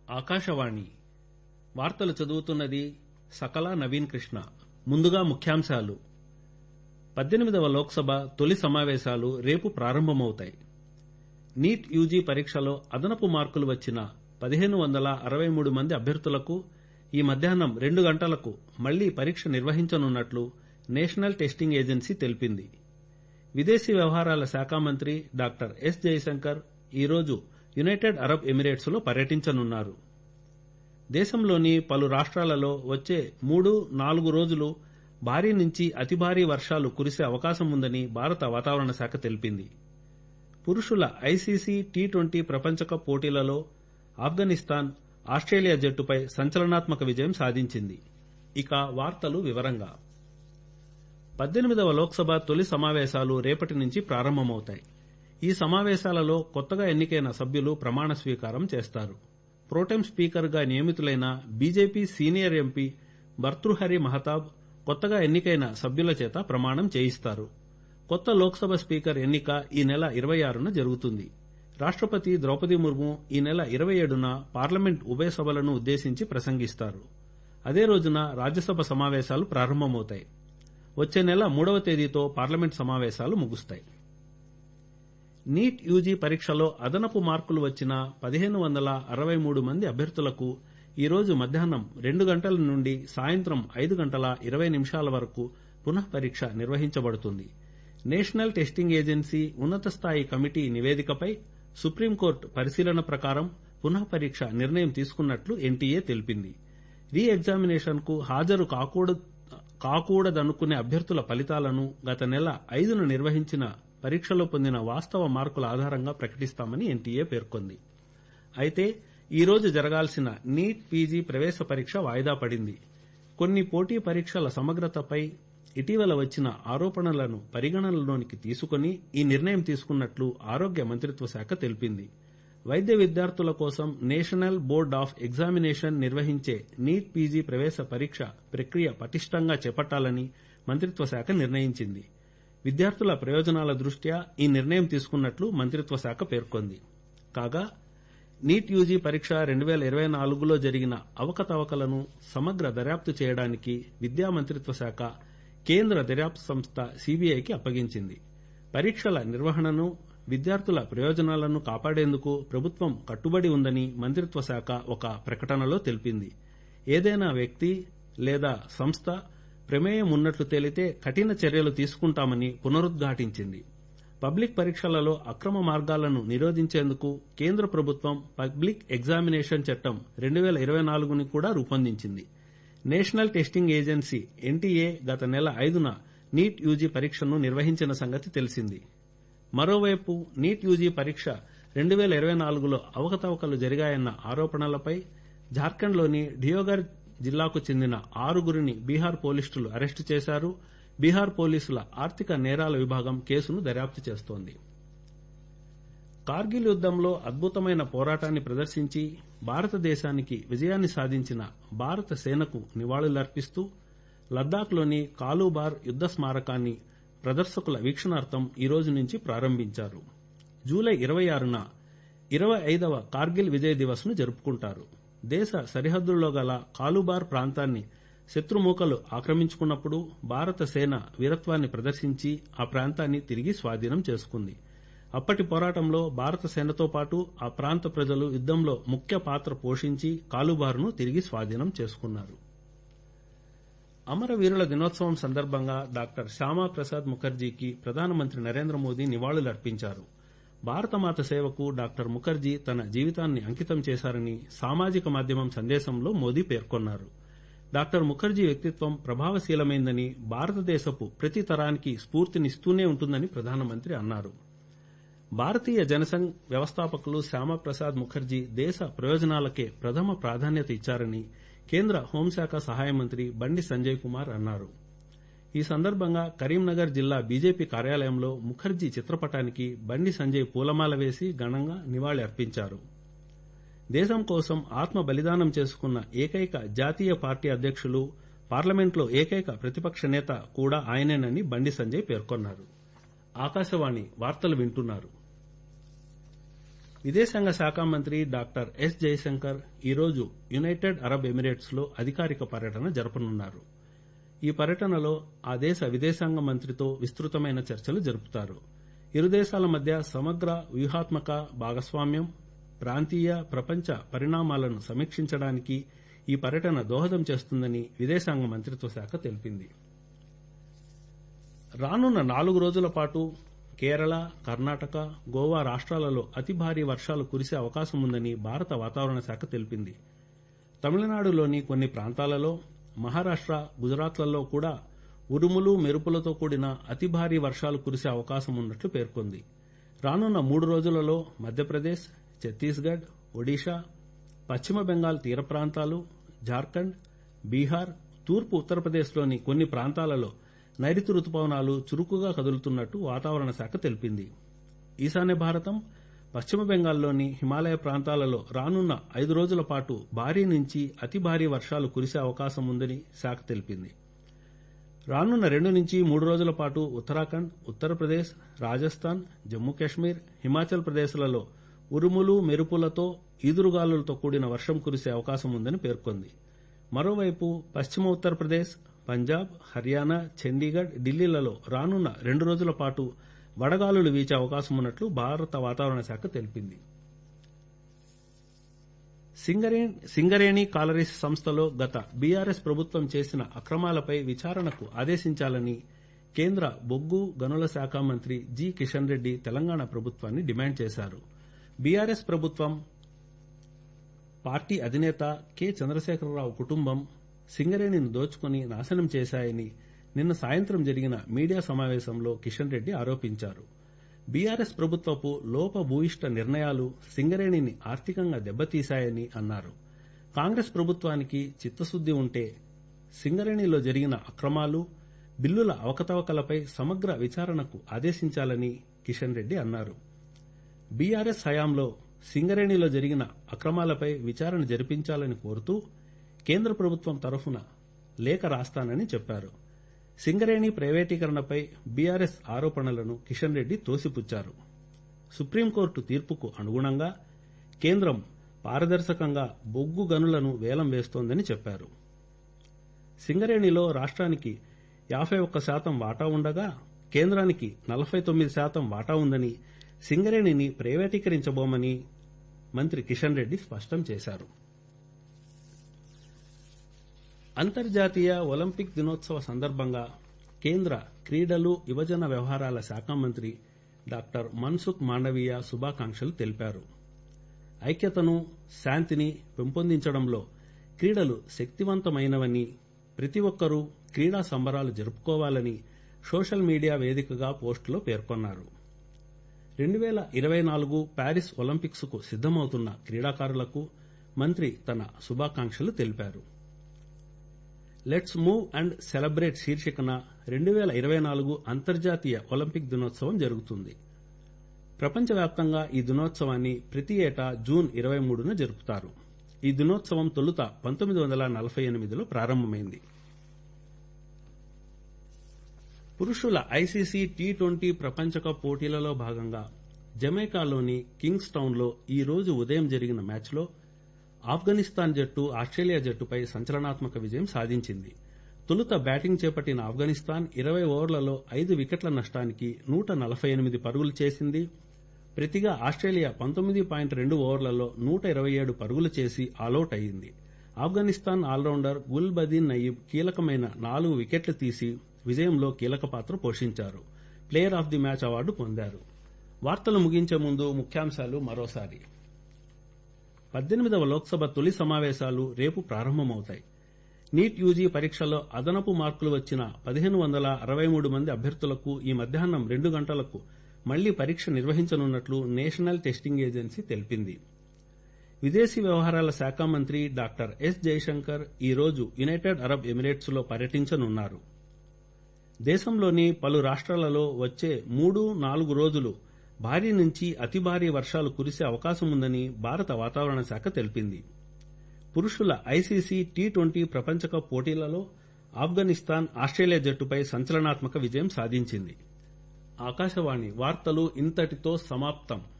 ఆకాశవాణి వార్తలు చదువుతున్నది సకల నవీన్ కృష్ణ ముందుగా ముఖ్యాంశాలు పద్దెనిమిదవ లోక్సభ తొలి సమావేశాలు రేపు ప్రారంభమవుతాయి నీట్ యూజీ పరీక్షలో అదనపు మార్కులు వచ్చిన పదిహేను వందల అరవై మూడు మంది అభ్యర్థులకు ఈ మధ్యాహ్నం రెండు గంటలకు మళ్లీ పరీక్ష నిర్వహించనున్నట్లు నేషనల్ టెస్టింగ్ ఏజెన్సీ తెలిపింది విదేశీ వ్యవహారాల శాఖ మంత్రి డాక్టర్ ఎస్ జయశంకర్ ఈరోజు యునైటెడ్ అరబ్ ఎమిరేట్స్ లో పర్యటించనున్నారు దేశంలోని పలు రాష్ట్రాలలో వచ్చే మూడు నాలుగు రోజులు భారీ నుంచి అతి భారీ వర్షాలు కురిసే అవకాశం ఉందని భారత వాతావరణ శాఖ తెలిపింది పురుషుల ఐసీసీ టీ ట్వంటీ ప్రపంచకప్ పోటీలలో ఆఫ్ఘనిస్తాన్ ఆస్ట్రేలియా జట్టుపై సంచలనాత్మక విజయం సాధించింది ఇక వార్తలు వివరంగా పద్దెనిమిదవ లోక్సభ తొలి సమావేశాలు రేపటి నుంచి ప్రారంభమవుతాయి ఈ సమావేశాలలో కొత్తగా ఎన్నికైన సభ్యులు ప్రమాణ స్వీకారం చేస్తారు ప్రోటెం స్పీకర్గా నియమితులైన BJP senior MP Bhartruhari Mahtab కొత్తగా ఎన్నికైన సభ్యుల చేత ప్రమాణం చేయిస్తారు కొత్త లోక్సభ స్పీకర్ ఎన్నిక ఈ నెల ఇరవై ఆరున జరుగుతుంది రాష్టపతి ద్రౌపది ముర్ము ఈ నెల ఇరవై ఏడున పార్లమెంట్ ఉభయ సభలను ఉద్దేశించి ప్రసంగిస్తారు అదే రోజున రాజ్యసభ సమావేశాలు ప్రారంభమవుతాయి వచ్చే నెల మూడవ తేదీతో పార్లమెంట్ సమావేశాలు ముగుస్తాయి నీట్ యూజీ పరీక్షలో అదనపు మార్కులు వచ్చిన పదిహేను వందల అరవై మూడు మంది అభ్యర్థులకు ఈరోజు మధ్యాహ్నం రెండు గంటల నుండి సాయంత్రం ఐదు గంటల ఇరవై నిమిషాల వరకు పునః పరీక్ష నిర్వహించబడుతుంది నేషనల్ టెస్టింగ్ ఏజెన్సీ ఉన్నత స్థాయి కమిటీ నివేదికపై సుప్రీంకోర్టు పరిశీలన ప్రకారం పునః పరీక్ష నిర్ణయం తీసుకున్నట్లు ఎన్టీఏ తెలిపింది రీ ఎగ్జామినేషన్ కు హాజరు కాకూడదనుకునే అభ్యర్థుల ఫలితాలను గత నెల ఐదున నిర్వహించిన పరీక్షలో పొందిన వాస్తవ మార్కుల ఆధారంగా ప్రకటిస్తామని ఎన్టీఏ పేర్కొంది అయితే ఈ రోజు జరగాల్సిన నీట్ పీజీ ప్రవేశ పరీక్ష వాయిదా పడింది కొన్ని పోటీ పరీక్షల సమగ్రతపై ఇటీవల వచ్చిన ఆరోపణలను పరిగణనలోనికి తీసుకుని ఈ నిర్ణయం తీసుకున్నట్లు ఆరోగ్య మంత్రిత్వ శాఖ తెలిపింది వైద్య విద్యార్థుల కోసం నేషనల్ బోర్డ్ ఆఫ్ ఎగ్జామినేషన్ నిర్వహించే నీట్ పీజీ ప్రవేశ పరీక్ష ప్రక్రియ పటిష్టంగా చేపట్టాలని మంత్రిత్వ శాఖ నిర్ణయించింది విద్యార్థుల ప్రయోజనాల దృష్ట్యా ఈ నిర్ణయం తీసుకున్నట్లు మంత్రిత్వ శాఖ పేర్కొంది కాగా నీట్ యూజీ పరీక్ష రెండు వేల ఇరవై నాలుగులో జరిగిన అవకతవకలను సమగ్ర దర్యాప్తు చేయడానికి విద్యా మంత్రిత్వ శాఖ కేంద్ర దర్యాప్తు సంస్థ సీబీఐకి అప్పగించింది పరీక్షల నిర్వహణను విద్యార్థుల ప్రయోజనాలను కాపాడేందుకు ప్రభుత్వం కట్టుబడి ఉందని మంత్రిత్వ శాఖ ఒక ప్రకటనలో తెలిపింది ఏదైనా వ్యక్తి లేదా సంస్థ ప్రమేయం ఉన్నట్లు తేలితే కఠిన చర్యలు తీసుకుంటామని పునరుద్ఘాటించింది పబ్లిక్ పరీక్షలలో అక్రమ మార్గాలను నిరోధించేందుకు కేంద్ర ప్రభుత్వం పబ్లిక్ ఎగ్జామినేషన్ చట్టం రెండు వేల ఇరవై నాలుగుని కూడా రూపొందించింది నేషనల్ టెస్టింగ్ ఏజెన్సీ ఎన్టీఏ గత నెల ఐదున నీట్ యూజీ పరీక్షను నిర్వహించిన సంగతి తెలిసింది మరోవైపు నీట్ యూజీ పరీక్ష రెండు వేల ఇరవై నాలుగులో అవకతవకలు జరిగాయన్న ఆరోపణలపై జార్ఖండ్లోని డియోగర్ జిల్లాకు చెందిన ఆరుగురిని బీహార్ పోలీసులు అరెస్టు చేశారు బీహార్ పోలీసుల ఆర్థిక నేరాల విభాగం కేసును దర్యాప్తు చేస్తోంది కార్గిల్ యుద్దంలో అద్భుతమైన పోరాటాన్ని ప్రదర్శించి భారతదేశానికి విజయాన్ని సాధించిన భారత సేనకు నివాళులర్పిస్తూ లద్దాఖ్లోని కాలూబార్ యుద్ద స్మారకాన్ని ప్రదర్శకుల వీక్షణార్థం ఈ రోజు నుంచి ప్రారంభించారు జూలై ఇరవై ఆరున ఇరవై ఐదవ కార్గిల్ విజయ్ దివస్ ను జరుపుకుంటారు దేశ సరిహద్దుల్లో గల కాలుబార్ ప్రాంతాన్ని శత్రుమూకలు ఆక్రమించుకున్నప్పుడు భారత సేన వీరత్వాన్ని ప్రదర్శించి ఆ ప్రాంతాన్ని తిరిగి స్వాధీనం చేసుకుంది అప్పటి పోరాటంలో భారత సేనతో పాటు ఆ ప్రాంత ప్రజలు యుద్దంలో ముఖ్య పాత్ర పోషించి కాలుబారును తిరిగి స్వాధీనం చేసుకున్నారు అమరవీరుల దినోత్సవం సందర్భంగా డాక్టర్ శ్యామాప్రసాద్ ముఖర్జీకి ప్రధానమంత్రి నరేంద్ర మోదీ నివాళులర్పించారు భారతమాత సేవకు డాక్టర్ ముఖర్జీ తన జీవితాన్ని అంకితం చేశారని సామాజిక మాధ్యమం సందేశంలో మోదీ పేర్కొన్నారు డాక్టర్ ముఖర్జీ వ్యక్తిత్వం ప్రభావశీలమైందని భారతదేశపు ప్రతి తరానికి స్ఫూర్తినిస్తూనే ఉంటుందని ప్రధానమంత్రి అన్నారు భారతీయ జనసంఘ్ వ్యవస్థాపకులు శ్యామప్రసాద్ ముఖర్జీ దేశ ప్రయోజనాలకే ప్రథమ ప్రాధాన్యత ఇచ్చారని కేంద్ర హోంశాఖ సహాయ మంత్రి బండి సంజయ్ కుమార్ అన్నారు ఈ సందర్భంగా కరీంనగర్ జిల్లా బీజేపీ కార్యాలయంలో ముఖర్జీ చిత్రపటానికి బండి సంజయ్ పూలమాల వేసి ఘనంగా నివాళి అర్పించారు దేశం కోసం ఆత్మ బలిదానం చేసుకున్న ఏకైక జాతీయ పార్టీ అధ్యక్షులు పార్లమెంట్లో ఏకైక ప్రతిపక్ష నేత కూడా ఆయనేనని బండి సంజయ్ పేర్కొన్నారు ఆకాశవాణి వార్తలు వింటున్నారు విదేశాంగ శాఖ మంత్రి డాక్టర్ ఎస్ జయశంకర్ ఈరోజు యునైటెడ్ అరబ్ ఎమిరేట్స్ లో అధికారిక పర్యటన జరపనున్నారు ఈ పర్యటనలో ఆ దేశ విదేశాంగ మంత్రితో విస్తృతమైన చర్చలు జరుపుతారు ఇరు దేశాల మధ్య సమగ్ర వ్యూహాత్మక భాగస్వామ్యం ప్రాంతీయ ప్రపంచ పరిణామాలను సమీక్షించడానికి ఈ పర్యటన దోహదం చేస్తుందని విదేశాంగ మంత్రిత్వ శాఖ తెలిపింది రానున్న నాలుగు రోజుల పాటు కేరళ కర్ణాటక గోవా రాష్ట్రాలలో అతి భారీ వర్షాలు కురిసే అవకాశం ఉందని భారత వాతావరణ శాఖ తెలిపింది తమిళనాడులోని కొన్ని ప్రాంతాలలో మహారాష్ట గుజరాత్లలో కూడా ఉరుములు మెరుపులతో కూడిన అతి భారీ వర్షాలు కురిసే అవకాశం ఉన్నట్లు పేర్కొంది రానున్న మూడు రోజులలో మధ్యప్రదేశ్ ఛత్తీస్గఢ్ ఒడిషా పశ్చిమ బెంగాల్ తీర ప్రాంతాలు జార్ఖండ్ బీహార్ తూర్పు ఉత్తరప్రదేశ్లోని కొన్ని ప్రాంతాలలో నైరుతి రుతుపవనాలు చురుకుగా కదులుతున్నట్టు వాతావరణ శాఖ తెలిపింది ఈశాన్య భారతం పశ్చిమ బెంగాల్లోని హిమాలయ ప్రాంతాలలో రానున్న ఐదు రోజుల పాటు భారీ నుంచి అతి భారీ వర్షాలు కురిసే అవకాశం ఉందని శాఖ తెలిపింది రానున్న రెండు నుంచి మూడు రోజుల పాటు ఉత్తరాఖండ్ ఉత్తరప్రదేశ్ రాజస్థాన్ జమ్మూ కాశ్మీర్ హిమాచల్ ప్రదేశ్లలో ఉరుములు మెరుపులతో ఈదురుగాలులతో కూడిన వర్షం కురిసే అవకాశం ఉందని పేర్కొంది మరోవైపు పశ్చిమ ఉత్తరప్రదేశ్ పంజాబ్ హర్యానా చండీగఢ్ ఢిల్లీలలో రానున్న రెండు రోజుల పాటు వడగాలులు వీచే అవకాశం ఉన్నట్లు భారత వాతావరణ శాఖ తెలిపింది సింగరేణి కాలరీస్ సంస్థలో గత బీఆర్ఎస్ ప్రభుత్వం చేసిన అక్రమాలపై విచారణకు ఆదేశించాలని కేంద్ర బొగ్గు గనుల శాఖ మంత్రి జి కిషన్ రెడ్డి తెలంగాణ ప్రభుత్వాన్ని డిమాండ్ చేశారు బీఆర్ఎస్ ప్రభుత్వం పార్టీ అధినేత కె చంద్రశేఖరరావు కుటుంబం సింగరేణిని దోచుకుని నాశనం చేశాయని నిన్న సాయంత్రం జరిగిన మీడియా సమావేశంలో కిషన్ రెడ్డి ఆరోపించారు బీఆర్ఎస్ ప్రభుత్వపు లోపభూయిష్ట నిర్ణయాలు సింగరేణిని ఆర్థికంగా దెబ్బతీశాయని అన్నారు కాంగ్రెస్ ప్రభుత్వానికి చిత్తశుద్ది ఉంటే సింగరేణిలో జరిగిన అక్రమాలు బిల్లుల అవకతవకలపై సమగ్ర విచారణకు ఆదేశించాలని కిషన్ రెడ్డి అన్నారు బీఆర్ఎస్ హయాంలో సింగరేణిలో జరిగిన అక్రమాలపై విచారణ జరిపించాలని కోరుతూ కేంద్ర ప్రభుత్వం తరఫున లేఖ రాస్తానని చెప్పారు సింగరేణి ప్రైవేటీకరణపై బీఆర్ఎస్ ఆరోపణలను కిషన్ రెడ్డి తోసిపుచ్చారు సుప్రీంకోర్టు తీర్పుకు అనుగుణంగా కేంద్రం పారదర్శకంగా బొగ్గు గనులను వేలం వేస్తోందని చెప్పారు సింగరేణిలో రాష్ట్రానికి యాభై ఒక్క శాతం వాటా ఉండగా కేంద్రానికి నలభై తొమ్మిది శాతం వాటా ఉందని సింగరేణిని ప్రైవేటీకరించబోమని మంత్రి కిషన్ రెడ్డి స్పష్టం చేశారు అంతర్జాతీయ ఒలింపిక్ దినోత్సవ సందర్భంగా కేంద్ర క్రీడలు యువజన వ్యవహారాల శాఖ మంత్రి డాక్టర్ మన్సుఖ్ మాండవీయ శుభాకాంక్షలు తెలిపారు ఐక్యతను శాంతిని పెంపొందించడంలో క్రీడలు శక్తివంతమైనవని ప్రతి ఒక్కరూ క్రీడా సంబరాలు జరుపుకోవాలని సోషల్ మీడియా వేదికగా పోస్టులో పేర్కొన్నారు రెండు వేల ఇరవై నాలుగు ప్యారిస్ ఒలింపిక్స్ కు సిద్దమవుతున్న క్రీడాకారులకు మంత్రి తన శుభాకాంక్షలు తెలిపారు లెట్స్ మూవ్ అండ్ సెలబ్రేట్ శీర్షికన రెండు వేల ఇరవై నాలుగు అంతర్జాతీయ ఒలింపిక్ దినోత్సవం జరుగుతుంది ప్రపంచవ్యాప్తంగా ఈ దినోత్సవాన్ని ప్రతి ఏటా జూన్ ఇరవై మూడున జరుపుతారు ఈ దినోత్సవం తొలుత పంతొమ్మిది వందల నలభై ఎనిమిదిలో ప్రారంభమైంది పురుషుల ఐసీసీ టీ ట్వంటీ ప్రపంచ కప్ పోటీలలో భాగంగా జమైకాలోని కింగ్స్ టౌన్లో ఈ రోజు ఉదయం జరిగిన మ్యాచ్లో ఆఫ్ఘనిస్తాన్ జట్టు ఆస్ట్రేలియా జట్టుపై సంచలనాత్మక విజయం సాధించింది తొలుత బ్యాటింగ్ చేపట్టిన ఆఫ్ఘనిస్తాన్ ఇరవై ఓవర్లలో ఐదు వికెట్ల నష్టానికి నూట నలభై ఎనిమిది పరుగులు చేసింది ప్రతిగా ఆస్ట్రేలియా పంతొమ్మిది పాయింట్ రెండు ఓవర్లలో నూట ఇరవై ఏడు పరుగులు చేసి ఆలౌట్ అయింది ఆఫ్ఘనిస్తాన్ ఆల్రౌండర్ గుల్ బదీన్ నయీబ్ కీలకమైన నాలుగు వికెట్లు తీసి విజయంలో కీలక పాత్ర పోషించారు player of the match award పొందారు వార్తలు ముగించే ముందు ముఖ్యాంశాలు మరోసారి పద్దెనిమిదవ లోక్సభ తొలి సమావేశాలు రేపు ప్రారంభమవుతాయి నీట్ యూజీ పరీక్షలో అదనపు మార్కులు వచ్చిన పదిహేను వందల అరవై మూడు మంది అభ్యర్థులకు ఈ మధ్యాహ్నం రెండు గంటలకు మళ్లీ పరీక్ష నిర్వహించనున్నట్లు నేషనల్ టెస్టింగ్ ఏజెన్సీ తెలిపింది విదేశీ వ్యవహారాల శాఖ మంత్రి డాక్టర్ ఎస్ జైశంకర్ ఈ రోజు యునైటెడ్ అరబ్ ఎమిరేట్స్ లో పర్యటించనున్నారు దేశంలోని పలు రాష్ట్రాలలో వచ్చే మూడు నాలుగు రోజులు భారీ నుంచి అతి భారీ వర్షాలు కురిసే అవకాశం ఉందని భారత వాతావరణ శాఖ తెలిపింది పురుషుల ఐసీసీ టీ ట్వంటీ ప్రపంచకప్ పోటీలలో ఆఫ్ఘనిస్తాన్ ఆస్ట్రేలియా జట్టుపై సంచలనాత్మక విజయం సాధించింది ఆకాశవాణి వార్తలు ఇంతటితో సమాప్తం